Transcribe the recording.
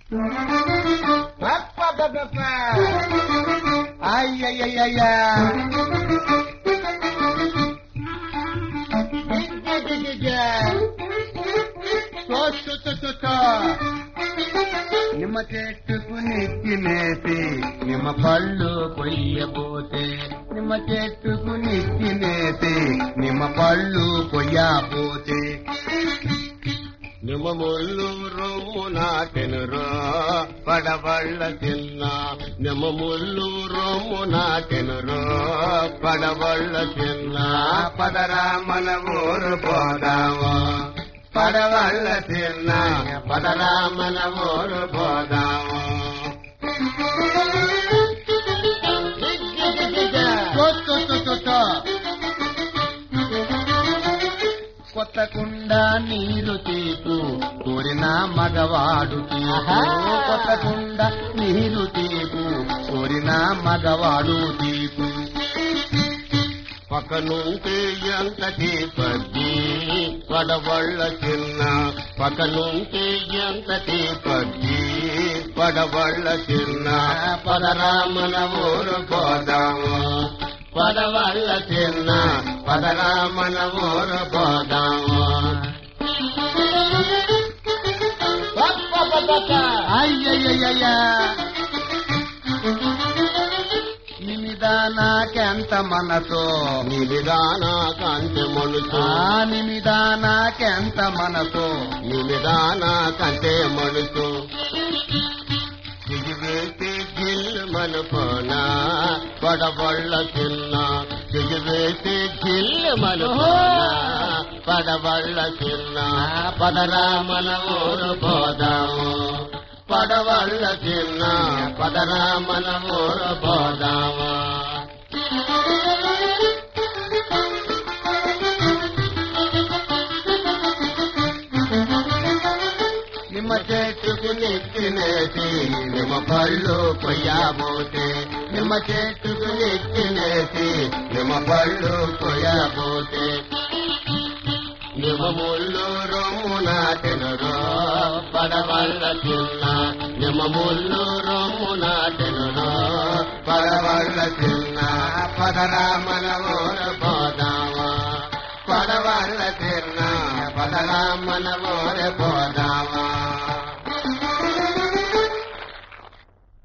అబ్బబ్బబ్బబ్బ. అయ్యయ్యయ్యయ్యా. జిజ్జిజిజిజ. తో తో తో తో తో. నిమ్మ చెట్టుకు నెత్తినేసి నిమ్మ పళ్ళు కొయ్యబోతే నిమ్మ చెట్టుకు నెత్తినేసి నిమ్మ పళ్ళు కొయ్యబోతే నిమ్మ ముళ్ళు రొమ్ము నాటెనురో పడవళ్ళ తిన్న నిమ్మ ముళ్ళు రొమ్ము నాటెనురో పడవళ్ళ తిన్న పదరా మన ఊరు పోదాము పడవళ్ళ తిన్న పదరా మన ఊరు పోదాము తో తో తో తో తో. కొత్త కుండ నీరు తీసు కోరిన మగవాడు తీసు కొత్త కుండ నీరు తీసు కోరిన మగవాడు తీసు పక్కనుంటే ఎంత పద్ది పడవళ్ళ చిన్న పక్కనుంటే ఎంత పద్ది పడవళ్ళ చిన్న పదరామన ఊరు పోదాము పడవళ్ళ చిన్న పదరామన ఊరు పోదాము అయ్యయ్యయ్యా నిమిద నాకెంత మనసు నీ విధాన కంటే మనుషు ఆ నిమిద నాకెంత మనసు నీ విధాన కంటే మనుషు సిగివేసి గిల్లు మనుకోనా పడవళ్ళ చిన్న సిగివేసి గిల్లు మనుకోనా పడవళ్ళ చిన్న పదరామన ఊరు పోదాము పడవళ్ళ చిన్న పదరామన ఊరు పోదాము నిమ్మ చెట్టుకు నెత్తినేసి నిమ్మ పళ్ళు కొయ్యబోతే నిమ్మ చెట్టుకు నెత్తినేసి నిమ్మ పళ్ళు కొయ్యబోతే నిమ్మ ముళ్ళు రొమ్ము నాటెనురో పడవళ్ళ చిన్న నిమ్మ ముళ్ళు రొమ్ము నాటెనురో పడవళ్ళ చిన్న పదరామన ఊరు